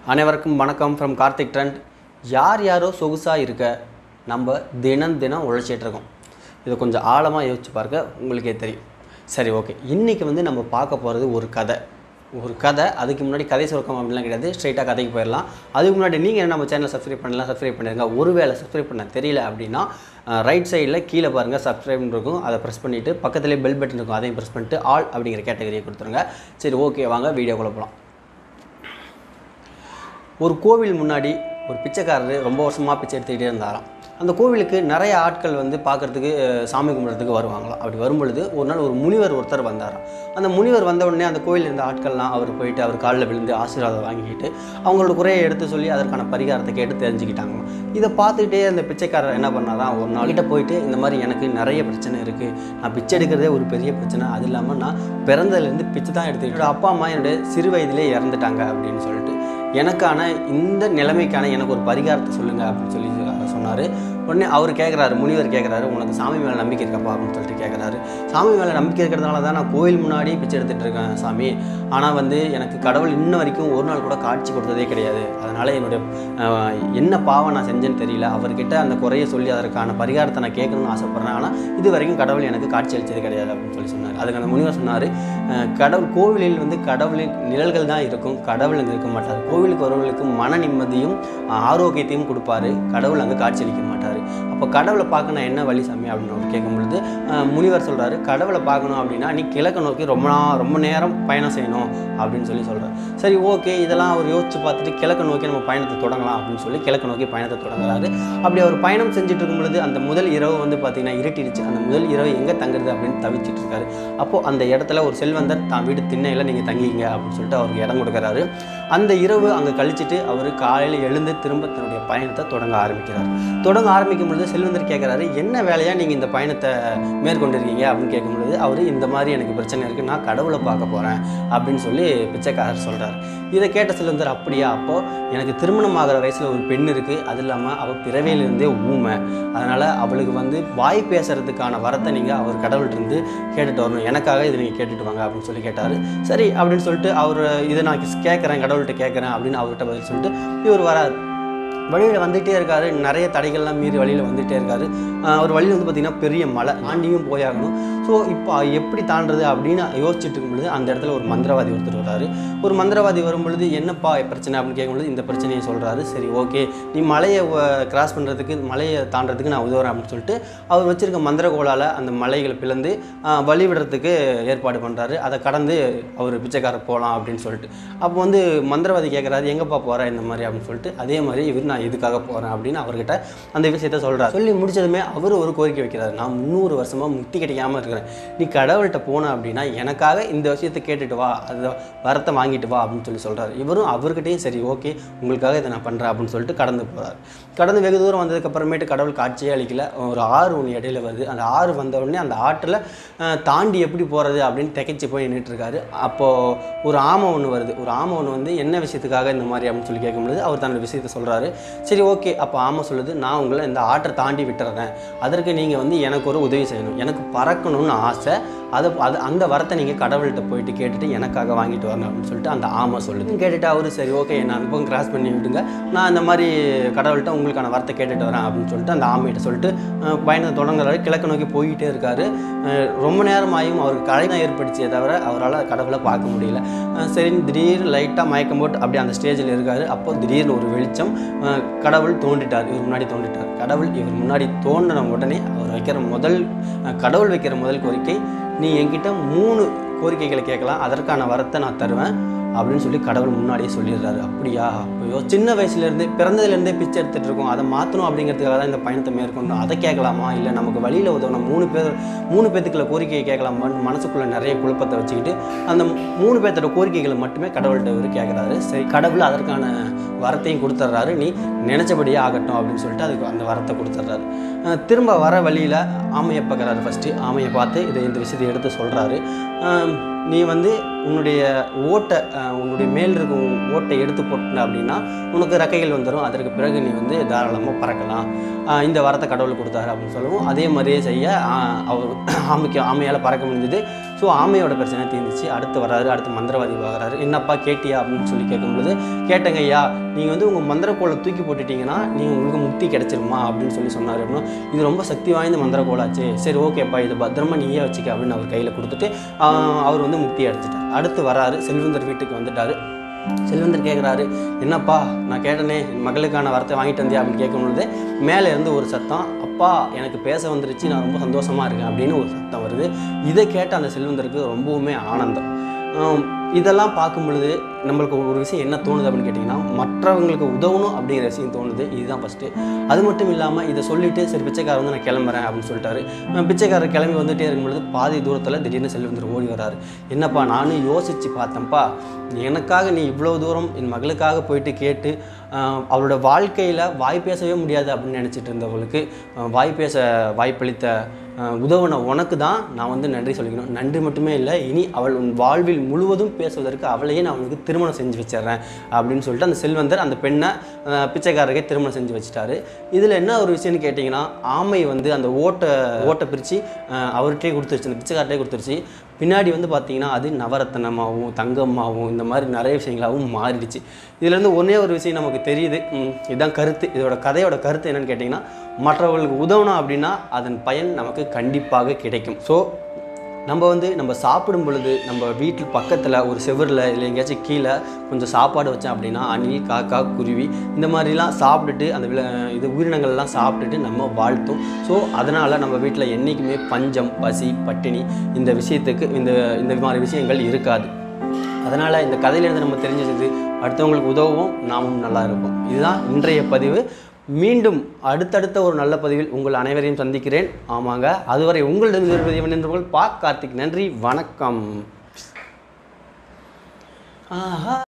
அனைவருக்கும் வணக்கம் from Karthik trend யார் யாரோ சொகுசாக இருக்க நம்ம தினம் தினம் உழைச்சிட்டு இருக்கோம் இதை கொஞ்சம் ஆழமாக யோசிச்சு பாருங்க உங்களுக்கே தெரியும் சரி ஓகே இன்றைக்கி வந்து நம்ம பார்க்க போகிறது ஒரு கதை ஒரு கதை அதுக்கு முன்னாடி கதை சுருக்கம் அப்படிலாம் கிடையாது ஸ்ட்ரைட்டாக கதைக்கு போயிடலாம் அதுக்கு முன்னாடி நீங்கள் என்ன நம்ம சேனலை சப்ஸ்கிரைப் பண்ணலாம் சப்ஸ்கிரைப் பண்ணிருங்க ஒருவேளை சப்ஸ்கிரைப் பண்ண தெரியல அப்படின்னா ரைட் சைடில் கீழே பாருங்கள் சப்ஸ்கிரைப்னு இருக்கும் அதை ப்ரெஸ் பண்ணிவிட்டு பக்கத்துலேயே பெல் பட்டன் இருக்கும் அதையும் ப்ரெஸ் பண்ணிட்டு ஆல் அப்படிங்கிற கேட்டகரியை கொடுத்துருங்க சரி ஓகே வாங்க வீடியோக்குள்ளே போகலாம் ஒரு கோவில் முன்னாடி ஒரு பிச்சைக்காரர் ரொம்ப வருஷமாக பிச்சை எடுத்துக்கிட்டே இருந்தாராம் அந்த கோவிலுக்கு நிறைய ஆட்கள் வந்து பார்க்கறதுக்கு அஹ், சாமி கும்பிட்றதுக்கு வருவாங்களாம் அப்படி வரும்பொழுது ஒரு நாள் ஒரு முனிவர் ஒருத்தர் வந்தாராம் அந்த முனிவர் வந்த உடனே அந்த கோயிலில் இருந்த ஆட்கள்லாம் அவர் போயிட்டு அவர் காலில் விழுந்து ஆசீர்வாதம் வாங்கிக்கிட்டு அவங்களோட குறையை எடுத்து சொல்லி அதற்கான பரிகாரத்தை கேட்டு தெரிஞ்சுக்கிட்டாங்க இதை பார்த்துக்கிட்டே அந்த பிச்சைக்காரர் என்ன பண்ணாராம் ஒரு நாள் கிட்ட போயிட்டு இந்த மாதிரி எனக்கு நிறைய பிரச்சனை இருக்குது நான் பிச்சை எடுக்கிறதே ஒரு பெரிய பிரச்சனை அது இல்லாமல் நான் பிறந்ததுலேருந்து பிச்சை தான் எடுத்துக்கிட்டு என்னோட அப்பா அம்மா என்னுடைய சிறு வயதிலே இறந்துட்டாங்க அப்படின்னு சொல்லிட்டு எனக்கான இந்த நிலைமைக்கான எனக்கு ஒரு பரிகாரத்தை சொல்லுங்கள் அப்படின்னு சொல்லி சொன்னார் உடனே அவர் கேட்குறாரு முனிவர் கேட்குறாரு உனக்கு சாமி மேலே நம்பிக்கை இருக்கப்பா அப்படின்னு சொல்லிட்டு கேட்குறாரு சாமி மேலே நம்பிக்கை இருக்கிறதுனால தான் நான் கோயில் முன்னாடி பிச்சை எடுத்துகிட்டு இருக்கேன் சாமி ஆனால் வந்து எனக்கு கடவுள் இன்ன வரைக்கும் ஒரு நாள் கூட காட்சி கொடுத்ததே கிடையாது அதனால் என்னுடைய ஆஹ், என்ன பாவம் நான் செஞ்சேன்னு தெரியல அவர்கிட்ட அந்த குறைய சொல்லி அதற்கான பரிகாரத்தை நான் கேட்கணும்னு ஆசைப்பட்றேன் ஆனால் இது வரைக்கும் கடவுள் எனக்கு காட்சி அளித்தது கிடையாது அப்படின்னு சொல்லி சொன்னார் அதுக்கு அந்த முனிவர் சொன்னார் கடவுள் கோவிலில் வந்து கடவுளின் நிழல்கள் தான் இருக்கும் கடவுள் அங்கே இருக்க மாட்டார் கோவிலுக்கு வருவர்களுக்கு மன நிம்மதியும் ஆஹ், ஆரோக்கியத்தையும் கொடுப்பாரு கடவுள் அங்கே காட்சி அளிக்க மாட்டார் அப்போ கடவுளை பார்க்க நான் என்ன வழி சாமி அப்படின்னு அவர் கேட்கும் பொழுது ஆஹ், முனிவர் சொல்கிறாரு கடவுளை பார்க்கணும் அப்படின்னா நீ கிழக்கு நோக்கி ரொம்ப நா- ரொம்ப நேரம் பயணம் செய்யணும் அப்படின்னு சொல்லி சொல்கிறார் சரி ஓகே இதெல்லாம் அவர் யோசிச்சு பார்த்துட்டு கிழக்கு நோக்கி நம்ம பயணத்தை தொடங்கலாம் அப்படின்னு சொல்லி கிழக்கு நோக்கி பயணத்தை தொடங்குறாரு அப்படி அவர் பயணம் செஞ்சுட்டு இருக்கும் பொழுது அந்த முதல் இரவு வந்து பார்த்தீங்கன்னா இருட்டிடுச்சு அந்த முதல் இரவு எங்கே தங்குறது அப்படின்னு தவிச்சிட்டு இருக்காரு அப்போது அந்த இடத்துல ஒரு செல்வந்தர் தான் வீடு திண்ணையில் நீங்கள் தங்கிங்க அப்படின்னு சொல்லிட்டு அவருக்கு இடம் கொடுக்குறாரு அந்த இரவு அங்கே கழிச்சிட்டு அவர் காலையில் எழுந்து திரும்ப தன்னுடைய பயணத்தை தொடங்க ஆரம்பிக்கிறார் தொடங்க ஆரம்பிக்கும் பொழுது செல்வந்தர் கேட்குறாரு என்ன வேலையாக நீங்கள் இந்த பயணத்தை மேற்கொண்டிருக்கீங்க அப்படின்னு கேட்கும் பொழுது அவர் இந்த மாதிரி எனக்கு பிரச்சனை இருக்குது நான் கடவுளை பார்க்க போகிறேன் அப்படின்னு சொல்லி பிச்சைக்காரர் சொல்கிறார் இதை கேட்ட செல்வந்தர் அப்படியா அப்போது எனக்கு திருமணம் ஆகிற வயசில் ஒரு பெண் இருக்குது அது இல்லாமல் அவள் பிறவியிலிருந்தே ஊமை அதனால் அவளுக்கு வந்து வாய் பேசுறதுக்கான வரத்தை நீங்கள் அவர் கடவுள்கிட்டருந்து கேட்டுட்டு வரணும் எனக்காக இதை நீங்கள் கேட்டுட்டு வாங்க அப்படின்னு சொல்லி கேட்டார் சரி அப்படின்னு சொல்லிட்டு அவர் இதை நான் கேட்குறேன் கடவுள்கிட்ட கேட்குறேன் அப்படின்னு அவர்கிட்ட பதில் சொல்லிட்டு இவர் வரார் வழியில் வந்துகிட்டே இருக்காரு நிறைய தடைகள்லாம் மீறி வழியில் வந்துகிட்டே இருக்காரு ஆஹ் ஒரு வழியில் வந்து பார்த்திங்கன்னா பெரிய மலை தாண்டியும் போயாகணும் ஸோ இப்போ எப்படி தாண்டுறது அப்படின்னு யோசிச்சுட்டு இருக்கும் பொழுது அந்த இடத்துல ஒரு மந்திரவாதி ஒருத்தர் வராரு ஒரு மந்திரவாதி வரும் பொழுது என்னப்பா பிரச்சனை அப்படின்னு கேட்கும்பொழுது இந்த பிரச்சனையை சொல்கிறாரு சரி ஓகே நீ மலையை கிராஸ் பண்ணுறதுக்கு மலையை தாண்டறதுக்கு நான் உதவுறேன் அப்படின்னு சொல்லிட்டு அவர் வச்சிருக்க மந்திரகோளால் அந்த மலைகளை பிளந்து ஆஹ் வழி விடுறதுக்கு ஏற்பாடு பண்ணுறாரு அதை கடந்து அவர் பிச்சைக்காரர் போகலாம் அப்படின்னு சொல்லிட்டு அப்போ வந்து மந்திரவாதி கேட்குறாரு எங்கப்பா போகிற இந்த மாதிரி அப்படின்னு சொல்லிட்டு அதே மாதிரி இவர் நான் இதுக்காக போகிறேன் அப்படின்னு அவர்கிட்ட அந்த விஷயத்த சொல்கிறார் சொல்லி முடிச்சதுமே அவர் ஒரு கோரிக்கை வைக்கிறார் நான் முந்நூறு வருஷமாக முக்தி கிடைக்காம இருக்கிறேன் நீ கடவுள்கிட்ட போன அப்படின்னா எனக்காக இந்த விஷயத்தை கேட்டுட்டு வா அது வரத்தை வாங்கிட்டு வா அப்படின்னு சொல்லி சொல்கிறார் இவரும் அவர்கிட்டயும் சரி ஓகே உங்களுக்காக இதை நான் பண்ணுறேன் அப்படின்னு சொல்லிட்டு கடந்து போகிறார் கடந்து வெகு தூரம் வந்ததுக்கப்புறமேட்டு கடவுள் காட்சியே அளிக்கல ஒரு ஆறு ஒன்று இடையில வருது அந்த ஆறு வந்த உடனே அந்த ஆற்றில் அஹ், தாண்டி எப்படி போகிறது அப்படின்னு திகைச்சு போய் நின்றுட்டு இருக்காரு அப்போது ஒரு ஆமை ஒன்று வருது ஒரு ஆமை ஒன்று வந்து என்ன விஷயத்துக்காக இந்த மாதிரி அப்படின்னு சொல்லி கேட்கும்பொழுது அவர் தன்னோட விஷயத்தை சொல்கிறாரு சரி ஓகே அப்போ ஆமை சொல்லுது நான் உங்களை இந்த ஆற்றை தாண்டி விட்டுறேன் அதற்கு நீங்கள் வந்து எனக்கு ஒரு உதவி செய்யணும் எனக்கு பறக்கணும்னு ஆசை அதை அது அந்த வரத்தை நீங்கள் கடவுள்கிட்ட போயிட்டு கேட்டுட்டு எனக்காக வாங்கிட்டு வரணும் அப்படின்னு சொல்லிட்டு அந்த ஆமை சொல்லுது கேட்டுட்டு அவரு சரி ஓகே என்ன அந்த பக்கம் கிராஸ் பண்ணி விடுங்க நான் இந்த மாதிரி கடவுள்கிட்ட உங்களுக்கான வரத்தை கேட்டுட்டு வரேன் அப்படின்னு சொல்லிட்டு அந்த ஆமைகிட்ட சொல்லிட்டு அஹ், பயணத்தை தொடங்குறாரு கிழக்கு நோக்கி போயிட்டே இருக்காரு அஹ், ரொம்ப நேரம் ஆகியும் அவருக்கு கலை தான் ஏற்பட்டுச்சே தவிர அவரால் கடவுளை பார்க்க முடியல அஹ், சரி திடீர்னு லைட்டாக மயக்கம் போட்டு அப்படி அந்த ஸ்டேஜில் இருக்காரு அப்போ திடீர்னு ஒரு வெளிச்சம் அஹ், கடவுள் தோண்டிட்டார் இவர் முன்னாடி தோண்டிட்டார் கடவுள் இவர் முன்னாடி தோண்டின உடனே அவர் வைக்கிற முதல் அஹ், கடவுள் வைக்கிற முதல் கோரிக்கை நீ என்கிட்ட மூணு கோரிக்கைகளை கேட்கலாம் அதற்கான வரத்தை நான் தருவேன் அப்படின்னு சொல்லி கடவுள் முன்னாடியே சொல்லிடுறாரு அப்படியா ஐயோ சின்ன வயசுலேருந்தே பிறந்ததுலேருந்தே பிச்சை எடுத்துகிட்டு இருக்கோம் அதை மாற்றணும் அப்படிங்கிறதுக்காக தான் இந்த பயணத்தை மேற்கொண்டோம் அதை கேட்கலாமா இல்லை நமக்கு வழியில் உதவணும் மூணு பேர் மூணு பேத்துக்குள்ள கோரிக்கையை கேட்கலாமான்னு மனசுக்குள்ளே நிறைய குழப்பத்தை வச்சுக்கிட்டு அந்த மூணு பேர்த்தோட கோரிக்கைகளை மட்டுமே கடவுள்கிட்ட இவர் கேட்குறாரு சரி கடவுள் அதற்கான வரத்தையும் கொடுத்துட்றாரு நீ நினச்சபடியே ஆகட்டும் அப்படின்னு சொல்லிட்டு அதுக்கு அந்த வரத்தை கொடுத்துட்றாரு அஹ் திரும்ப வர வழியில் ஆமையை பார்க்குறாரு ஃபஸ்ட்டு ஆமையை பார்த்து இதை இந்த விஷயத்தை எடுத்து சொல்கிறாரு நீ வந்து உன்னுடைய ஓட்டை அஹ் உன்னுடைய மேல் இருக்கும் ஓட்டை எடுத்து போட்ட அப்படின்னா உனக்கு ரெக்கைகள் வந்துடும் அதற்கு பிறகு நீ வந்து தாராளமாக பறக்கலாம் அஹ் இந்த வரத்தை கடவுள் கொடுத்தாரு அப்படின்னு சொல்லவும் அதே மாதிரியே செய்ய அஹ் அவர் ஆமைக்கு ஆமையால் பறக்க முடிஞ்சது ஸோ ஆமையோட பிரச்சனை தீர்ந்துச்சு அடுத்து வராரு அடுத்து மந்திரவாதி பார்க்குறாரு என்னப்பா கேட்டியா அப்படின்னு சொல்லி கேட்கும்பொழுது கேட்டேங்க ஐயா நீங்கள் வந்து உங்கள் மந்திரக்கோலை தூக்கி போட்டுட்டீங்கன்னா நீங்கள் உங்களுக்கு முக்தி கிடைச்சிருமா அப்படின்னு சொல்லி சொன்னார் அப்படின்னா இது ரொம்ப சக்தி வாய்ந்த மந்திரக்கோலாச்சு சரி ஓகேப்பா இது பத்திரமா நீயே வச்சுக்க அப்படின்னு அவர் கையில் கொடுத்துட்டு ஆஹ் அவர் வந்து முக்தி அடைச்சிட்டார் அடுத்து வராரு செல்வந்தர் வீட்டுக்கு வந்துட்டாரு செல்வந்தர் கேட்குறாரு என்னப்பா நான் கேட்டனே என் மகளுக்கான வரத்தை வாங்கிட்டு வந்தியா அப்படின்னு கேட்கும்பொழுது மேலே இருந்து ஒரு சத்தம் அப்பா எனக்கு பேச வந்துருச்சு நான் ரொம்ப சந்தோஷமாக இருக்கேன் அப்படின்னு ஒரு சத்தம் வருது இதை கேட்ட அந்த செல்வந்தருக்கு ரொம்பவுமே ஆனந்தம் ஆம், இதெல்லாம் பார்க்கும் பொழுது நம்மளுக்கு ஒரு விஷயம் என்ன தோணுது அப்படின்னு கேட்டிங்கன்னா மற்றவங்களுக்கு உதவணும் அப்படிங்கிற விஷயம் தோணுது இதுதான் ஃபஸ்ட்டு அது மட்டும் இல்லாமல் இதை சொல்லிவிட்டு சரி பிச்சைக்காரர் வந்து நான் கிளம்புறேன் அப்படின்னு சொல்லிட்டாரு அஹ் பிச்சைக்காரர் கிளம்பி வந்துட்டே இருக்கும்பொழுது பாதி தூரத்தில் திடீர்னு செல்வந்தர் ஓடி வராரு என்னப்பா நானும் யோசித்து பார்த்தேன்ப்பா எனக்காக நீ இவ்வளோ தூரம் என் மகளுக்காக போயிட்டு கேட்டு ஆஹ் அவளோட வாழ்க்கையில் வாய் பேசவே முடியாது அப்படின்னு நினச்சிட்டு இருந்தவளுக்கு ஆஹ் வாய் பேச வாய்ப்பளித்த ஆஹ் உதவுன உனக்கு தான் நான் வந்து நன்றி சொல்லிக்கணும் நன்றி மட்டுமே இல்லை இனி அவள் உன் வாழ்வில் முழுவதும் பேசுவதற்கு அவளையே நான் அவனுக்கு திருமணம் செஞ்சு வச்சிடுறேன் அப்படின்னு சொல்லிட்டு அந்த செல்வந்தர் அந்த பெண்ணை ஆஹ் பிச்சைக்காரருக்கே திருமணம் செஞ்சு வச்சுட்டாரு இதில் என்ன ஒரு விஷயம்னு கேட்டிங்கன்னா ஆமை வந்து அந்த ஓட்டை ஓட்டை பிரித்து அவர்கிட்டயே கொடுத்துருச்சு அந்த பிச்சைக்கார்ட்டே கொடுத்துருச்சு பின்னாடி வந்து பார்த்தீங்கன்னா அது நவரத்தனமாகவும் தங்கமாகவும் இந்த மாதிரி நிறைய விஷயங்களாகவும் மாறிடுச்சு இதுலேருந்து ஒன்றே ஒரு விஷயம் நமக்கு தெரியுது ம், இதுதான் கருத்து இதோட கதையோட கருத்து என்னன்னு கேட்டிங்கன்னா மற்றவர்களுக்கு உதவணும் அப்படின்னா அதன் பயன் நமக்கு கண்டிப்பாக கிடைக்கும் ஸோ நம்ம வந்து நம்ம சாப்பிடும் பொழுது நம்ம வீட்டில் பக்கத்தில் ஒரு செவரில் இல்லை எங்கேயாச்சும் கீழே கொஞ்சம் சாப்பாடு வச்சோம் அப்படின்னா அணில் காக்கா குருவி இந்த மாதிரிலாம் சாப்பிட்டுட்டு அந்த வில இது உயிரினங்கள்லாம் சாப்பிட்டுட்டு நம்ம வாழ்த்தும் ஸோ அதனால் நம்ம வீட்டில் என்றைக்குமே பஞ்சம் பசி பட்டினி இந்த விஷயத்துக்கு இந்த இந்த மாதிரி விஷயங்கள் இருக்காது அதனால் இந்த கதையிலேருந்து நம்ம தெரிஞ்சது அடுத்தவங்களுக்கு உதவும் நாமும் நல்லா இருப்போம் இதுதான் இன்றைய பதிவு மீண்டும் அடுத்தடுத்த ஒரு நல்ல பதிவில் உங்கள் அனைவரையும் சந்திக்கிறேன் ஆமாங்க அதுவரை உங்களிடம் பதிவு நின்றவர்கள் பா கார்த்திக் நன்றி வணக்கம் ஆஹா